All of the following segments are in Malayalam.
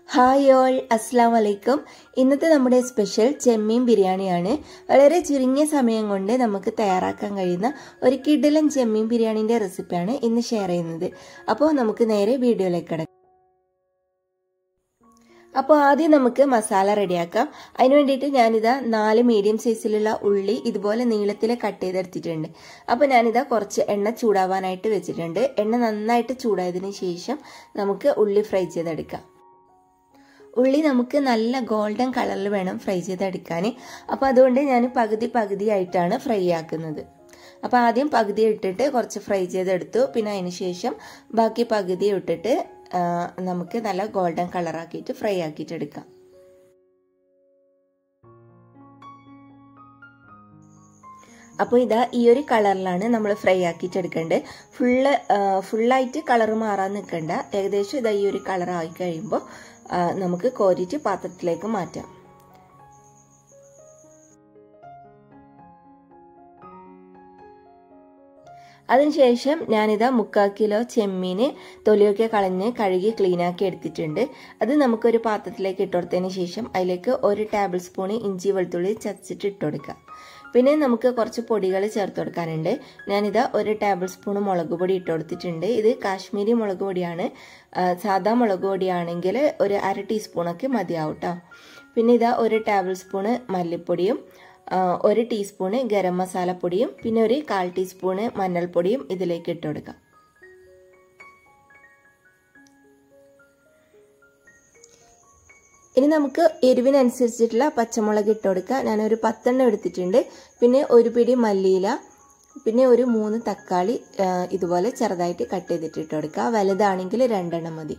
ഹായ് ഓൾ അസ്സാം വലൈക്കും ഇന്നത്തെ നമ്മുടെ സ്പെഷ്യൽ ചെമ്മീൻ ബിരിയാണിയാണ് വളരെ ചുരുങ്ങിയ സമയം കൊണ്ട് നമുക്ക് തയ്യാറാക്കാൻ കഴിയുന്ന ഒരു കിടിലൻ ചെമ്മീൻ ബിരിയാണിൻ്റെ റെസിപ്പിയാണ് ഇന്ന് ഷെയർ ചെയ്യുന്നത് അപ്പോൾ നമുക്ക് നേരെ വീഡിയോയിലേക്ക് കിടക്കാം അപ്പോൾ ആദ്യം നമുക്ക് മസാല റെഡിയാക്കാം അതിന് വേണ്ടിയിട്ട് ഞാനിതാ നാല് മീഡിയം സൈസിലുള്ള ഉള്ളി ഇതുപോലെ നീളത്തിൽ കട്ട് ചെയ്തെടുത്തിട്ടുണ്ട് അപ്പോൾ ഞാനിതാ കുറച്ച് എണ്ണ ചൂടാവാനായിട്ട് വെച്ചിട്ടുണ്ട് എണ്ണ നന്നായിട്ട് ചൂടായതിന് ശേഷം നമുക്ക് ഉള്ളി ഫ്രൈ ചെയ്തെടുക്കാം ഉള്ളി നമുക്ക് നല്ല ഗോൾഡൻ കളറിൽ വേണം ഫ്രൈ ചെയ്തെടുക്കാൻ അപ്പോൾ അതുകൊണ്ട് ഞാൻ പകുതി പകുതിയായിട്ടാണ് ഫ്രൈ ആക്കുന്നത് അപ്പോൾ ആദ്യം പകുതി ഇട്ടിട്ട് കുറച്ച് ഫ്രൈ ചെയ്തെടുത്തു പിന്നെ അതിന് ശേഷം ബാക്കി പകുതി ഇട്ടിട്ട് നമുക്ക് നല്ല ഗോൾഡൻ കളറാക്കിയിട്ട് ഫ്രൈ ആക്കിയിട്ട് എടുക്കാം അപ്പോൾ ഇതാ ഈ ഒരു കളറിലാണ് നമ്മൾ ഫ്രൈ ആക്കിയിട്ട് എടുക്കേണ്ടത് ഫുള്ള് ഫുള്ളായിട്ട് കളർ മാറാൻ നിൽക്കണ്ട ഏകദേശം ഇതാ ഈ ഒരു കളർ ആയി കഴിയുമ്പോൾ നമുക്ക് കോരിയിട്ട് പാത്രത്തിലേക്ക് മാറ്റാം അതിനുശേഷം ഞാനിതാ മുക്കാൽ കിലോ ചെമ്മീൻ തൊലിയൊക്കെ കളഞ്ഞ് കഴുകി ക്ലീനാക്കി എടുത്തിട്ടുണ്ട് അത് നമുക്കൊരു പാത്രത്തിലേക്ക് ഇട്ടുകൊടുത്തതിന് ശേഷം അതിലേക്ക് ഒരു ടേബിൾ സ്പൂൺ ഇഞ്ചി വെളുത്തുള്ളി ചതച്ചിട്ട് ഇട്ട് കൊടുക്കാം പിന്നെ നമുക്ക് കുറച്ച് പൊടികൾ ചേർത്ത് കൊടുക്കാനുണ്ട് ഞാനിതാ ഒരു ടേബിൾ സ്പൂൺ മുളക് പൊടി ഇട്ട് കൊടുത്തിട്ടുണ്ട് ഇത് കാശ്മീരി മുളക് പൊടിയാണ് സാധാ മുളക് പൊടിയാണെങ്കിൽ ഒരു അര ടീസ്പൂണൊക്കെ മതിയാവും കേട്ടോ പിന്നെ ഇതാ ഒരു ടേബിൾ സ്പൂണ് മല്ലിപ്പൊടിയും ഒരു ടീസ്പൂണ് ഗരം മസാലപ്പൊടിയും പിന്നെ ഒരു കാൽ ടീസ്പൂണ് മഞ്ഞൾപ്പൊടിയും ഇതിലേക്ക് ഇട്ട് കൊടുക്കാം ഇനി നമുക്ക് എരിവിനനുസരിച്ചിട്ടുള്ള പച്ചമുളക് ഇട്ട് കൊടുക്കുക ഞാനൊരു പത്തെണ്ണം എടുത്തിട്ടുണ്ട് പിന്നെ ഒരു പിടി മല്ലിയില പിന്നെ ഒരു മൂന്ന് തക്കാളി ഇതുപോലെ ചെറുതായിട്ട് കട്ട് ചെയ്തിട്ട് ഇട്ട് കൊടുക്കുക വലുതാണെങ്കിൽ രണ്ടെണ്ണം മതി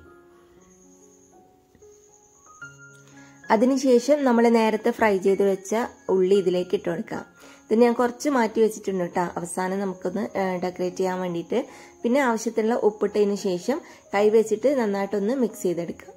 അതിനുശേഷം നമ്മൾ നേരത്തെ ഫ്രൈ ചെയ്ത് വെച്ച ഉള്ളി ഇതിലേക്ക് ഇട്ട് കൊടുക്കാം ഇത് ഞാൻ കുറച്ച് മാറ്റി വെച്ചിട്ടുണ്ട് കേട്ടോ അവസാനം നമുക്കൊന്ന് ഡെക്കറേറ്റ് ചെയ്യാൻ വേണ്ടിയിട്ട് പിന്നെ ആവശ്യത്തിനുള്ള ഉപ്പിട്ടതിന് ശേഷം കൈ വെച്ചിട്ട് നന്നായിട്ടൊന്ന് മിക്സ് ചെയ്തെടുക്കാം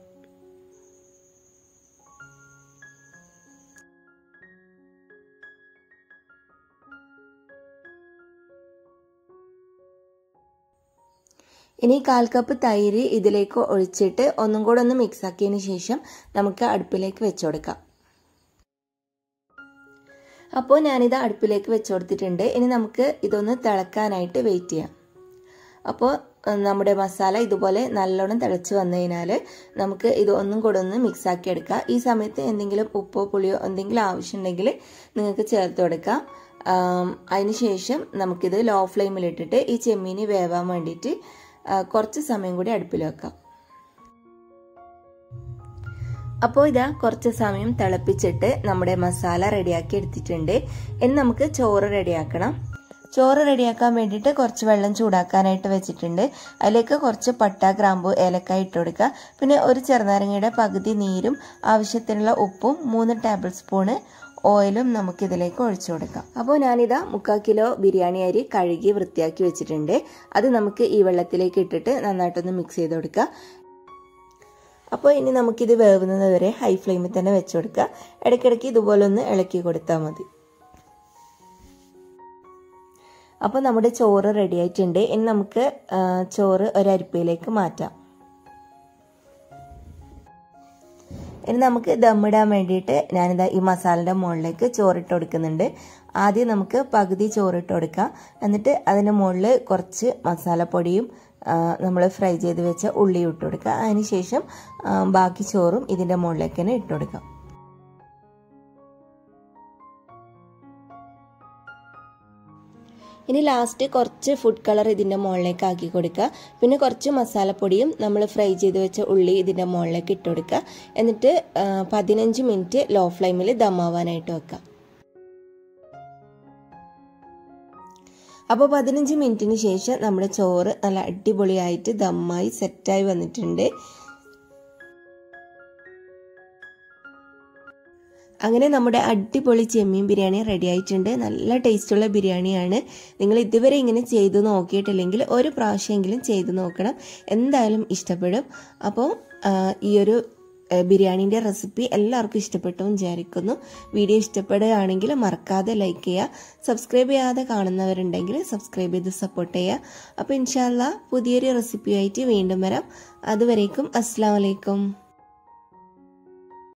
ഇനി കാൽ കപ്പ് തൈര് ഇതിലേക്ക് ഒഴിച്ചിട്ട് ഒന്നും കൂടെ ഒന്ന് മിക്സ് ആക്കിയതിന് ശേഷം നമുക്ക് അടുപ്പിലേക്ക് വെച്ചു കൊടുക്കാം അപ്പോൾ ഞാനിത് അടുപ്പിലേക്ക് വെച്ചു കൊടുത്തിട്ടുണ്ട് ഇനി നമുക്ക് ഇതൊന്ന് തിളക്കാനായിട്ട് വെയിറ്റ് ചെയ്യാം അപ്പോൾ നമ്മുടെ മസാല ഇതുപോലെ നല്ലോണം തിളച്ച് വന്നു കഴിഞ്ഞാൽ നമുക്ക് ഇത് ഒന്നും കൂടെ ഒന്ന് മിക്സ് ആക്കി എടുക്കാം ഈ സമയത്ത് എന്തെങ്കിലും ഉപ്പോ പുളിയോ എന്തെങ്കിലും ആവശ്യമുണ്ടെങ്കിൽ നിങ്ങൾക്ക് ചേർത്ത് കൊടുക്കാം അതിനുശേഷം നമുക്കിത് ലോ ഫ്ലെയിമിലിട്ടിട്ട് ഈ ചെമ്മീന് വേവാൻ വേണ്ടിയിട്ട് കുറച്ച് സമയം കൂടി അടുപ്പിൽ വെക്കാം അപ്പോൾ ഇതാ കുറച്ച് സമയം തിളപ്പിച്ചിട്ട് നമ്മുടെ മസാല റെഡിയാക്കി എടുത്തിട്ടുണ്ട് ഇനി നമുക്ക് ചോറ് റെഡിയാക്കണം ചോറ് റെഡിയാക്കാൻ വേണ്ടിയിട്ട് കുറച്ച് വെള്ളം ചൂടാക്കാനായിട്ട് വെച്ചിട്ടുണ്ട് അതിലേക്ക് കുറച്ച് പട്ട ഗ്രാമ്പു ഏലക്കായ ഇട്ട് കൊടുക്കുക പിന്നെ ഒരു ചെറുനാരങ്ങയുടെ പകുതി നീരും ആവശ്യത്തിനുള്ള ഉപ്പും മൂന്ന് ടേബിൾ സ്പൂണ് ഓയിലും നമുക്കിതിലേക്ക് ഒഴിച്ചു കൊടുക്കാം അപ്പോൾ ഞാനിതാ മുക്കാൽ കിലോ ബിരിയാണി അരി കഴുകി വൃത്തിയാക്കി വെച്ചിട്ടുണ്ട് അത് നമുക്ക് ഈ വെള്ളത്തിലേക്ക് ഇട്ടിട്ട് നന്നായിട്ടൊന്ന് മിക്സ് ചെയ്ത് കൊടുക്കുക അപ്പോൾ ഇനി നമുക്കിത് വേവുന്നത് വരെ ഹൈ ഫ്ലെയിമിൽ തന്നെ വെച്ച് കൊടുക്കുക ഇടയ്ക്കിടയ്ക്ക് ഇതുപോലെ ഒന്ന് ഇളക്കി കൊടുത്താൽ മതി അപ്പോൾ നമ്മുടെ ചോറ് റെഡി ആയിട്ടുണ്ട് ഇനി നമുക്ക് ചോറ് ഒരരിപ്പയിലേക്ക് മാറ്റാം ഇനി നമുക്ക് ദമ്മിടാൻ വേണ്ടിയിട്ട് ഞാനിതാ ഈ മസാലയുടെ മുകളിലേക്ക് ചോറിട്ട് കൊടുക്കുന്നുണ്ട് ആദ്യം നമുക്ക് പകുതി ചോറിട്ട് കൊടുക്കാം എന്നിട്ട് അതിൻ്റെ മുകളിൽ കുറച്ച് മസാലപ്പൊടിയും നമ്മൾ ഫ്രൈ ചെയ്ത് വെച്ച ഉള്ളി ഇട്ട് കൊടുക്കുക അതിനുശേഷം ബാക്കി ചോറും ഇതിൻ്റെ മുകളിലേക്ക് തന്നെ ഇട്ട് കൊടുക്കാം ഇനി ലാസ്റ്റ് കുറച്ച് ഫുഡ് കളർ ഇതിൻ്റെ മുകളിലേക്ക് ആക്കി കൊടുക്കുക പിന്നെ കുറച്ച് മസാലപ്പൊടിയും നമ്മൾ ഫ്രൈ ചെയ്ത് വെച്ച ഉള്ളി ഇതിൻ്റെ മുകളിലേക്ക് ഇട്ട് കൊടുക്കുക എന്നിട്ട് പതിനഞ്ച് മിനിറ്റ് ലോ ഫ്ലെയിമിൽ ദമ്മാവാനായിട്ട് വെക്കുക അപ്പോൾ പതിനഞ്ച് മിനിറ്റിന് ശേഷം നമ്മുടെ ചോറ് നല്ല അടിപൊളിയായിട്ട് ദമ്മായി സെറ്റായി വന്നിട്ടുണ്ട് അങ്ങനെ നമ്മുടെ അടിപൊളി ചെമ്മീൻ ബിരിയാണി റെഡി ആയിട്ടുണ്ട് നല്ല ടേസ്റ്റുള്ള ബിരിയാണിയാണ് നിങ്ങൾ ഇതുവരെ ഇങ്ങനെ ചെയ്തു നോക്കിയിട്ടില്ലെങ്കിൽ ഒരു പ്രാവശ്യമെങ്കിലും ചെയ്തു നോക്കണം എന്തായാലും ഇഷ്ടപ്പെടും അപ്പോൾ ഈ ഒരു ബിരിയാണീൻ്റെ റെസിപ്പി എല്ലാവർക്കും ഇഷ്ടപ്പെട്ടു വിചാരിക്കുന്നു വീഡിയോ ഇഷ്ടപ്പെടുകയാണെങ്കിൽ മറക്കാതെ ലൈക്ക് ചെയ്യുക സബ്സ്ക്രൈബ് ചെയ്യാതെ കാണുന്നവരുണ്ടെങ്കിൽ സബ്സ്ക്രൈബ് ചെയ്ത് സപ്പോർട്ട് ചെയ്യുക അപ്പോൾ ഇൻഷാല്ല പുതിയൊരു റെസിപ്പിയായിട്ട് വീണ്ടും വരാം അതുവരേക്കും അസ്സാം വലൈക്കും